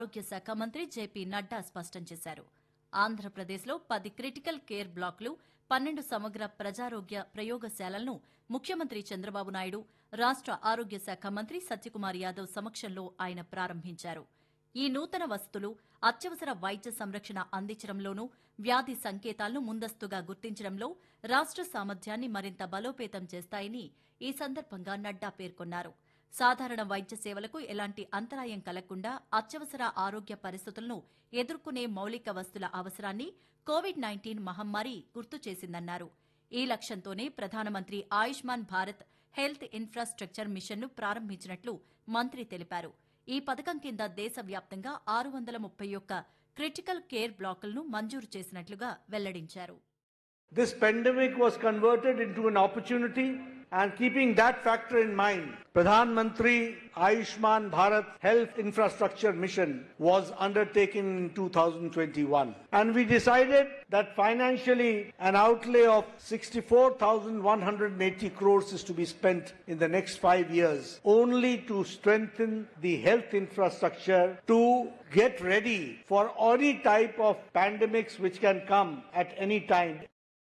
ఆరోగ్య శాఖ మంత్రి జేపీ నడ్డా స్పష్టం చేశారు ఆంధ్రప్రదేశ్లో పది క్రిటికల్ కేర్ బ్లాక్లు పన్నెండు సమగ్ర ప్రజారోగ్య ప్రయోగశాలలను ముఖ్యమంత్రి చంద్రబాబు నాయుడు రాష్ట ఆరోగ్య శాఖ మంత్రి సత్యకుమార్ యాదవ్ సమక్షంలో ఆయన ప్రారంభించారు ఈ నూతన వసతులు అత్యవసర వైద్య సంరక్షణ అందించడంలోనూ వ్యాధి సంకేతాలను ముందస్తుగా గుర్తించడంలో రాష్ట సామర్థ్యాన్ని మరింత బలోపేతం చేస్తాయని ఈ సందర్భంగా నడ్డా పేర్కొన్నారు సాధారణ వైద్య సేవలకు ఎలాంటి అంతరాయం కలగకుండా అత్యవసర ఆరోగ్య పరిస్థితులను ఎదుర్కొనే మౌలిక వస్తుల అవసరాన్ని కోవిడ్ నైన్టీన్ మహమ్మారి గుర్తు చేసిందన్నారు ఈ లక్ష్యంతోనే ప్రధానమంత్రి ఆయుష్మాన్ భారత్ హెల్త్ ఇన్ఫ్రాస్ట్రక్చర్ మిషన్ను ప్రారంభించినట్లు మంత్రి తెలిపారు ఈ పథకం కింద దేశవ్యాప్తంగా ఆరు వందల ముప్పై ఒక్క క్రిటికల్ కేర్ బ్లాకులను మంజూరు చేసినట్లుగా వెల్లడించారు This pandemic was converted into an opportunity and keeping that factor in mind, Pradhan Mantri Ayushman Bharat Health Infrastructure Mission was undertaken in 2021. And we decided that financially an outlay of 64,180 crores is to be spent in the next five years only to strengthen the health infrastructure to get ready for any type of pandemics which can come at any time.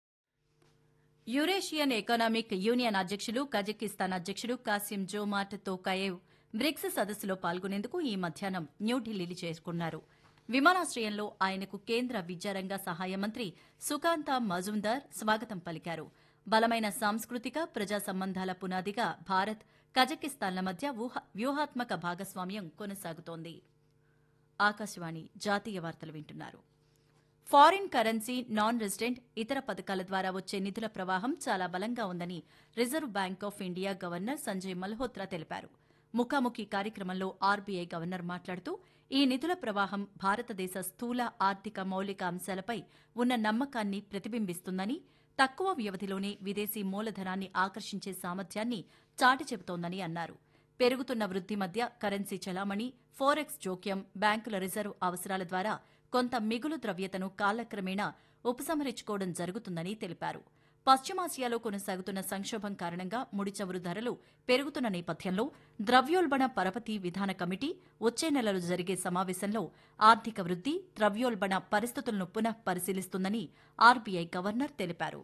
Eurasian economic union అధ్యక్షులు Kazakhstan అధ్యక్షుడు Kassym జోమాట్ తోకాయేవ్ bricks సదస్సులో పాల్గొనేందుకు ఈ మధ్యాహ్నం న్యూఢిల్లీ చేరుకున్నారు విమానాశ్రయంలో ఆయనకు కేంద్ర విద్యారంగ సహాయ మంత్రి సుకాంత మజుందార్ స్వాగతం పలికారు బలమైన సాంస్కృతిక ప్రజా సంబంధాల పునాదిగా భారత్ కజకిస్తాన్ల మధ్య ఊహ- వ్యూహాత్మక భాగస్వామ్యం కొనసాగుతోంది ఆకాశవాణి జాతీయ వార్తలు వింటున్నారు ఫారిన్ కరెన్సీ నాన్ రెసిడెంట్ ఇతర పథకాల ద్వారా వచ్చే నిధుల ప్రవాహం చాలా బలంగా ఉందని reserve bank of India governor Sanjay Malhotra తెలిపారు ముఖాముఖి కార్యక్రమంలో ఆర్బీఐ గవర్నర్ మాట్లాడుతూ ఈ నిధుల ప్రవాహం భారతదేశ స్థూల ఆర్థిక మౌలిక అంశాలపై ఉన్న నమ్మకాన్ని ప్రతిబింబిస్తుందని తక్కువ వ్యవధిలోనే విదేశీ మూలధనాన్ని ఆకర్షించే సామర్థ్యాన్ని చాటి చెబుతోందని అన్నారు పెరుగుతున్న వృద్ధి మధ్య కరెన్సీ చలామణి ఫోరెక్స్ జోక్యం బ్యాంకుల రిజర్వ్ అవసరాల ద్వారా కొంత మిగులు ద్రవ్యతను కాలక్రమేణా ఉపసంహరించుకోవడం జరుగుతుందని తెలిపారు పశ్చిమాసియాలో కొనసాగుతున్న సంక్షోభం కారణంగా ముడి చమురు ధరలు పెరుగుతున్న నేపథ్యంలో ద్రవ్యోల్బణ పరపతి విధాన కమిటీ వచ్చే నెలలో జరిగే సమావేశంలో ఆర్థిక వృద్ధి ద్రవ్యోల్బణ పరిస్థితులను పునః పరిశీలిస్తుందని ఆర్బీఐ గవర్నర్ తెలిపారు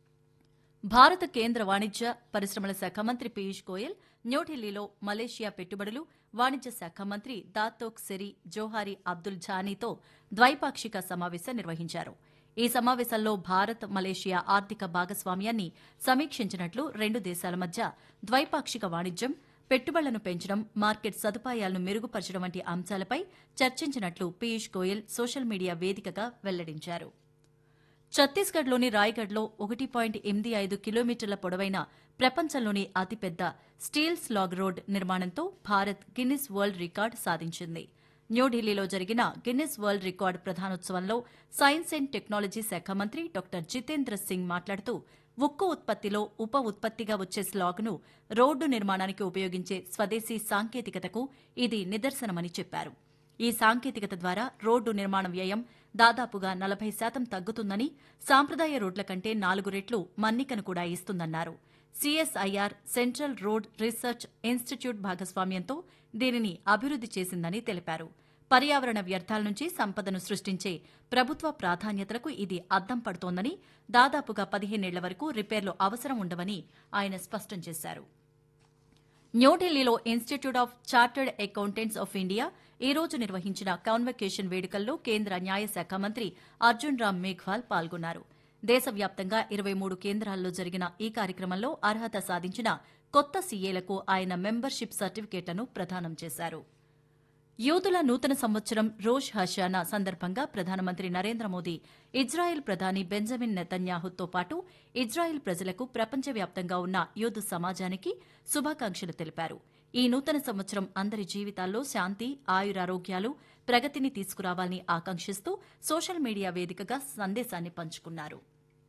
భారత కేంద్ర వాణిజ్య పరిశ్రమల శాఖ మంత్రి పీయూష్ గోయల్ న్యూఢిల్లీలో మలేషియా పెట్టుబడులు వాణిజ్య శాఖ మంత్రి దాతోక్ సెరి జోహారి అబ్దుల్ ఝానీతో ద్వైపాక్షిక సమావేశం నిర్వహించారు ఈ సమావేశంలో భారత్ మలేషియా ఆర్థిక భాగస్వామ్యాన్ని సమీక్షించినట్లు రెండు దేశాల మధ్య ద్వైపాక్షిక వాణిజ్యం పెట్టుబడులను పెంచడం మార్కెట్ సదుపాయాలను మెరుగుపరచడం వంటి అంశాలపై చర్చించినట్లు పీయూష్ గోయల్ సోషల్ మీడియా వేదికగా వెల్లడించారు ఛత్తీస్గఢ్లోని రాయ్గఢ్లో ఒకటి పాయింట్ ఎనిమిది ఐదు కిలోమీటర్ల పొడవైన ప్రపంచంలోని అతిపెద్ద స్టీల్ స్లాగ్ రోడ్ నిర్మాణంతో భారత్ గిన్నిస్ వరల్డ్ రికార్డ్ సాధించింది న్యూఢిల్లీలో జరిగిన గిన్నిస్ వరల్డ్ రికార్డ్ ప్రధానోత్సవంలో సైన్స్ అండ్ టెక్నాలజీ శాఖ మంత్రి డాక్టర్ జితేంద్ర సింగ్ మాట్లాడుతూ ఉక్కు ఉత్పత్తిలో ఉప ఉత్పత్తిగా వచ్చే స్లాగ్ను రోడ్డు నిర్మాణానికి ఉపయోగించే స్వదేశీ సాంకేతికతకు ఇది నిదర్శనమని చెప్పారు ఈ సాంకేతికత ద్వారా రోడ్డు నిర్మాణ వ్యయం దాదాపుగా నలభై శాతం తగ్గుతుందని సాంప్రదాయ రోడ్ల కంటే నాలుగు రెట్లు మన్నికను కూడా ఇస్తుందన్నారు CSIR central road research institute భాగస్వామ్యంతో దీనిని అభివృద్ది చేసిందని తెలిపారు పర్యావరణ వ్యర్థాల నుంచి సంపదను సృష్టించే ప్రభుత్వ ప్రాధాన్యతలకు ఇది అద్దం పడుతోందని దాదాపుగా పదిహేనేళ్ల వరకు రిపేర్లు అవసరం ఉండవని ఆయన స్పష్టం చేశారు న్యూఢిల్లీలో institute of chartered accountants of India ఈ రోజు నిర్వహించిన కాన్వకేషన్ వేడుకల్లో కేంద్ర న్యాయశాఖ మంత్రి అర్జున్ రామ్ మేఘ్వాల్ పాల్గొన్నారు దేశవ్యాప్తంగా ఇరవై మూడు కేంద్రాల్లో జరిగిన ఈ కార్యక్రమంలో అర్హత సాధించిన కొత్త సీఏలకు ఆయన మెంబర్షిప్ సర్టిఫికేట్లను ప్రదానం చేశారు యూదుల నూతన సంవత్సరం రోష్ హషానా సందర్భంగా ప్రధానమంత్రి నరేంద్ర మోదీ ఇజ్రాయెల్ ప్రధాని బెంజమిన్ నెతన్యాహుతో పాటు ఇజ్రాయెల్ ప్రజలకు ప్రపంచవ్యాప్తంగా ఉన్న యూదు సమాజానికి శుభాకాంక్షలు తెలిపారు ఈ నూతన సంవత్సరం అందరి జీవితాల్లో శాంతి ఆయురారోగ్యాలు ప్రగతిని తీసుకురావాలని ఆకాంక్షిస్తూ సోషల్ మీడియా వేదికగా సందేశాన్ని పంచుకున్నారు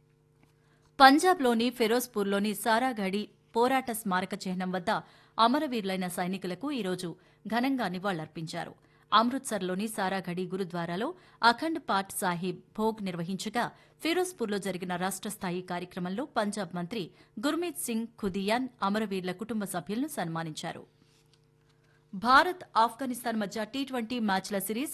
పంజాబ్లోని ఫిరోజ్పూర్లోని సారాఘడి పోరాట స్మారక చిహ్నం వద్ద అమరవీరులైన సైనికులకు ఈరోజు ఘనంగా నివాళులర్పించారు అమృత్సర్లోని సారాఘడి గురుద్వారాలో అఖండ్ పాట్ సాహిబ్ భోగ్ నిర్వహించగా ఫిరోజ్పూర్లో జరిగిన రాష్ట స్థాయి కార్యక్రమంలో పంజాబ్ మంత్రి గుర్మీత్ సింగ్ ఖుదియాన్ అమరవీరుల కుటుంబ సభ్యులను సన్మానించారు భారత్ ఆఫ్ఘనిస్తాన్ మధ్య టీ ట్వంటీ మ్యాచ్ల సిరీస్